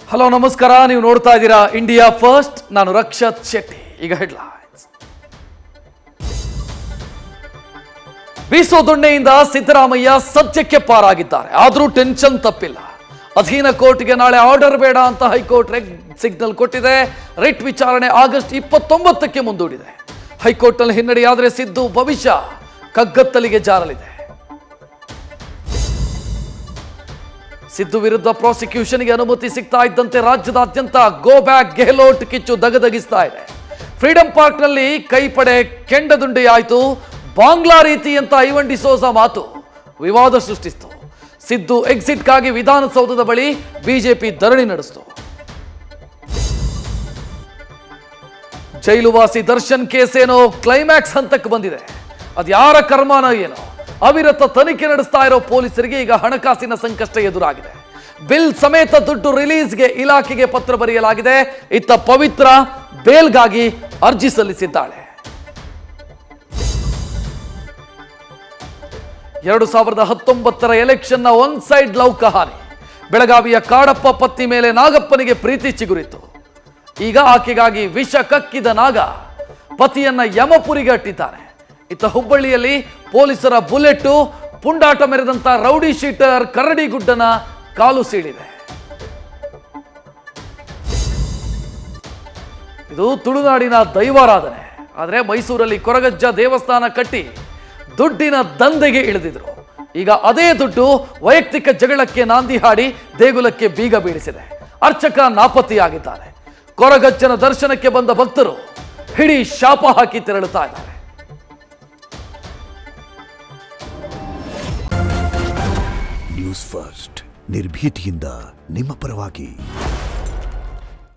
hello ನಮಸ್ಕಾರ ನೀವು ನೋಡ್ತಾ ಇದ್ದೀರಾ ಇಂಡಿಯಾ ಫಸ್ಟ್ ನಾನು ರಕ್ಷತ್ ಶೆಟ್ಟಿ ಈಗ ಹೆಡ್ಲೈನ್ಸ್ ಬೀಸೋ ದೊಣ್ಣೆಯಿಂದ ಸಿದ್ದರಾಮಯ್ಯ ಸದ್ಯಕ್ಕೆ ಪಾರಾಗಿದ್ದಾರೆ ಆದರೂ ಟೆನ್ಷನ್ ತಪ್ಪಿಲ್ಲ ಅಧೀನ ಕೋರ್ಟ್ಗೆ ನಾಳೆ ಆರ್ಡರ್ ಬೇಡ ಅಂತ ಹೈಕೋರ್ಟ್ ರೆಡ್ ಸಿಗ್ನಲ್ ಕೊಟ್ಟಿದೆ ರಿಟ್ ವಿಚಾರಣೆ ಆಗಸ್ಟ್ ಇಪ್ಪತ್ತೊಂಬತ್ತಕ್ಕೆ ಮುಂದೂಡಿದೆ ಹೈಕೋರ್ಟ್ನಲ್ಲಿ ಹಿನ್ನಡೆಯಾದರೆ ಸಿದ್ದು ಭವಿಷ್ಯ ಕಗ್ಗತ್ತಲಿಗೆ ಜಾರಲಿದೆ ಸಿದ್ದು ವಿರುದ್ಧ ಪ್ರಾಸಿಕ್ಯೂಷನ್ಗೆ ಅನುಮತಿ ಸಿಗ್ತಾ ಇದ್ದಂತೆ ರಾಜ್ಯದಾದ್ಯಂತ ಗೋ ಬ್ಯಾಕ್ ಗೆಹ್ಲೋಟ್ ಕಿಚ್ಚು ದಗದಗಿಸ್ತಾ ಇದೆ ಫ್ರೀಡಂ ಪಾರ್ಕ್ನಲ್ಲಿ ಕೈಪಡೆ ಕೆಂಡದುಂಡೆಯಾಯಿತು ಬಾಂಗ್ಲಾ ರೀತಿ ಅಂತ ಐವಂಡಿ ಸೋಸ ಮಾತು ವಿವಾದ ಸೃಷ್ಟಿಸಿತು ಸಿದ್ದು ಎಕ್ಸಿಟ್ಗಾಗಿ ವಿಧಾನಸೌಧದ ಬಳಿ ಬಿಜೆಪಿ ಧರಣಿ ನಡೆಸಿತು ಜೈಲುವಾಸಿ ದರ್ಶನ್ ಕೇಸ್ ಏನೋ ಕ್ಲೈಮ್ಯಾಕ್ಸ್ ಹಂತಕ್ಕೆ ಬಂದಿದೆ ಅದು ಯಾರ ಕರ್ಮನೋ ಏನೋ ಅವಿರತ ತನಿಖೆ ನಡೆಸ್ತಾ ಇರೋ ಪೊಲೀಸರಿಗೆ ಈಗ ಹಣಕಾಸಿನ ಸಂಕಷ್ಟ ಎದುರಾಗಿದೆ ಬಿಲ್ ಸಮೇತ ದುಡ್ಡು ರಿಲೀಸ್ಗೆ ಇಲಾಖೆಗೆ ಪತ್ರ ಬರೆಯಲಾಗಿದೆ ಇತ್ತ ಪವಿತ್ರ ಬೇಲ್ಗಾಗಿ ಅರ್ಜಿ ಸಲ್ಲಿಸಿದ್ದಾಳೆ ಎರಡು ಸಾವಿರದ ಹತ್ತೊಂಬತ್ತರ ಎಲೆಕ್ಷನ್ನ ಒನ್ ಸೈಡ್ ಲವ್ ಕಹಾನಿ ಬೆಳಗಾವಿಯ ಕಾಡಪ್ಪ ಪತ್ನಿ ಮೇಲೆ ನಾಗಪ್ಪನಿಗೆ ಪ್ರೀತಿ ಚಿಗುರಿತು ಈಗ ಆಕೆಗಾಗಿ ವಿಷ ಕಕ್ಕಿದ ನಾಗ ಪತಿಯನ್ನ ಯಮಪುರಿಗೆ ಅಟ್ಟಿದ್ದಾನೆ ಇತ್ತ ಹುಬ್ಬಳ್ಳಿಯಲ್ಲಿ ಪೊಲೀಸರ ಬುಲೆಟ್ಟು ಪುಂಡಾಟ ಮೆರೆದಂತ ರೌಡಿ ಶೀಟರ್ ಕರಡಿಗುಡ್ಡನ ಕಾಲು ಸೀಳಿದೆ ಇದು ತುಳುನಾಡಿನ ದೈವಾರಾಧನೆ ಆದರೆ ಮೈಸೂರಲ್ಲಿ ಕೊರಗಜ್ಜ ದೇವಸ್ಥಾನ ಕಟ್ಟಿ ದುಡ್ಡಿನ ದಂಧೆಗೆ ಇಳಿದಿದ್ರು ಈಗ ಅದೇ ದುಡ್ಡು ವೈಯಕ್ತಿಕ ಜಗಳಕ್ಕೆ ನಾಂದಿ ಹಾಡಿ ದೇಗುಲಕ್ಕೆ ಬೀಗ ಬೀಳಿಸಿದೆ ಅರ್ಚಕ ನಾಪತ್ತೆಯಾಗಿದ್ದಾರೆ ಕೊರಗಜ್ಜನ ದರ್ಶನಕ್ಕೆ ಬಂದ ಭಕ್ತರು ಹಿಡಿ ಶಾಪ ಹಾಕಿ ತೆರಳುತ್ತಾ ಇದ್ದಾರೆ ನ್ಯೂಸ್ ಫಸ್ಟ್ ನಿರ್ಭೀತಿಯಿಂದ ನಿಮ್ಮ ಪರವಾಗಿ